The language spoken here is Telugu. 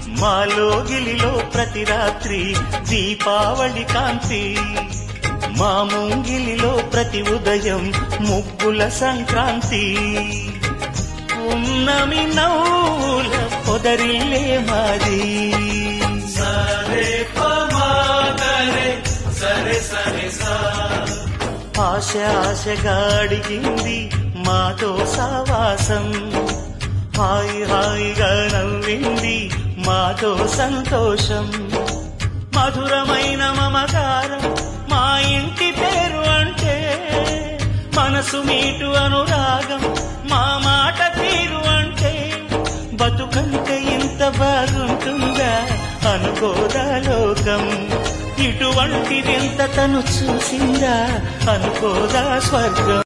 మాలో గిలిలో ప్రతి రాత్రి దీపావళి కాంతి మా ముంగిలిలో ప్రతి ఉదయం ముగ్గుల సంక్రాంతి ఉన్నమి నవ్వుల పొదరిల్లే మాది సరే పమాగరే సరే సరే సా ఆశ ఆశగా అడిగింది మాతో సావాసం హాయి హాయిగా నవ్వింది మాతో సంతోషం మధురమైన మమకారం మా ఇంటి పేరు అంటే మనసు మీటు అనురాగం మా మాట తీరు అంటే బతుకంటే ఇంత బాగుంటుందా అనుకోదా లోకం ఇటువంటిదెంత తను చూసిందా అనుకోదా స్వర్గం